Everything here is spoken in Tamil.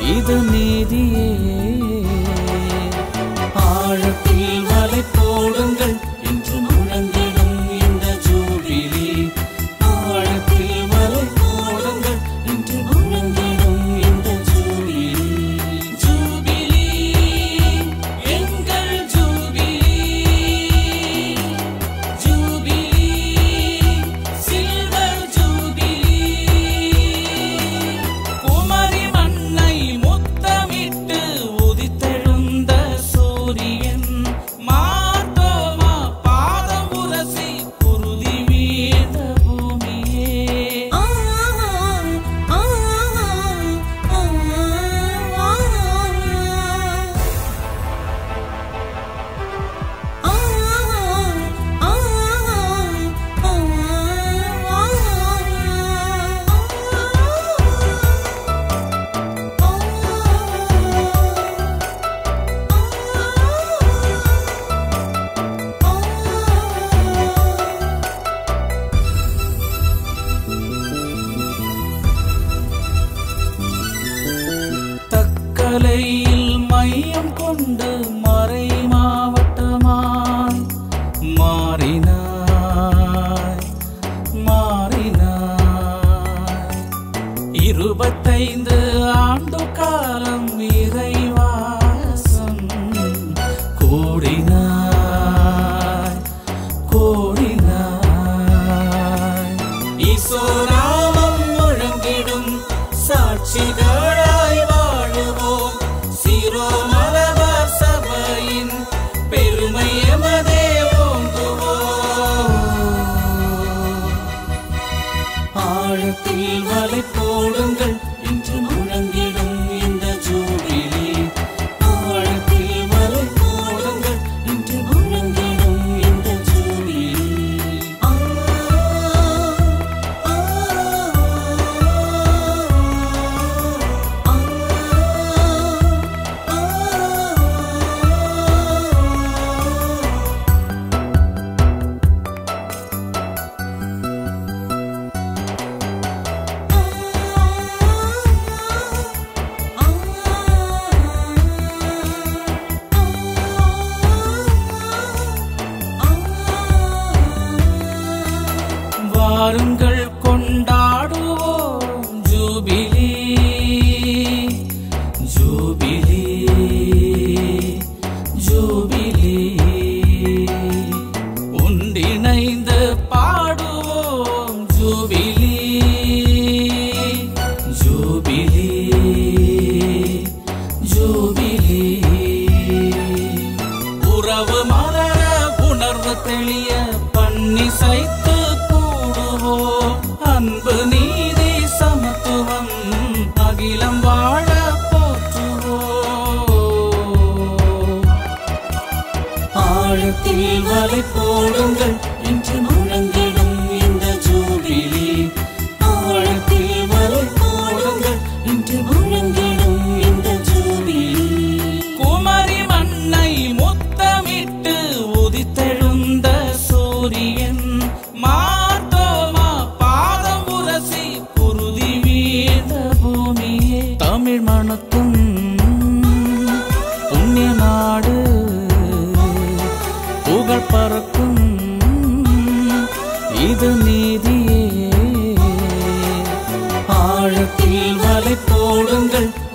இது நீதியே ஆழத்தில் வலை போடுங்கள் என்று முழங்கிடும் இந்த ஜூபிலி ஆழத்தில் வலை போடுங்கள் என்று முழங்கிடும் இந்த ஜூபிலி ஜூபிலி எங்கள் jubilee jubilee silver jubilee Kumari மண்ணை முத்தமிட்டு உதித்தெழுந்த சூரியன் மார்த்தோமா பாதம் உரசி குருதி வீழ்ந்த பூமியே ஆ ஆ ஆ தக்கலையில் மையம் கொண்டு மறை மாவட்டமாய் மாறினாய் மாறினாய் இருபத்தைந்து ஆண்டு காலம் இறைவாசம் கூடினாய் கூடினாய் ஈசோராமம் முழங்கிடும் சாட்சிகளாய் வாழுவோம் சீரோ மலபார் சபையின் பெருமை எமதே ஓங்குவோம் ஆழத்தில் வலை போடுங்கள் என்று முழங்கிடும் இந்த ஜூபிலி ஆழத்தில் வலை போடுங்கள் என்று முழங்கிடும் இந்த ஜூபிலி வாருங்கள் கொண்டாடுவோம் ஜூபிலி ஜூபிலி ஜூபிலி ஒன்றிணைந்து பாடுவோம் ஜூபிலி ஜூபிலி ஜூபிலி உறவு மலர உணர்வு தெளிய பண்ணி சைத்து கூடுவோம் அன்பு நீதி சமத்துவம் அகிலம் வாழ போற்றுவோம் ஆழத்தில் வலை போடுங்கள் என்று முழங்கிடும் இந்த ஜூபிலி ஆழத்தில் வலை போடுங்கள் என்று முழங்கிடும் இந்த ஜூபிலி குமரி மண்ணை முத்தமிட்டு உதித்தெழுந்த சூரியன் மார்த்தோமா பாதம் உரசி குருதி வீழ்ந்த பூமியே தமிழ் மணக்கும் புண்ணிய நாடு புகழ் பறக்கும் இது நீதியே ஆழத்தில் வலை போடுங்கள்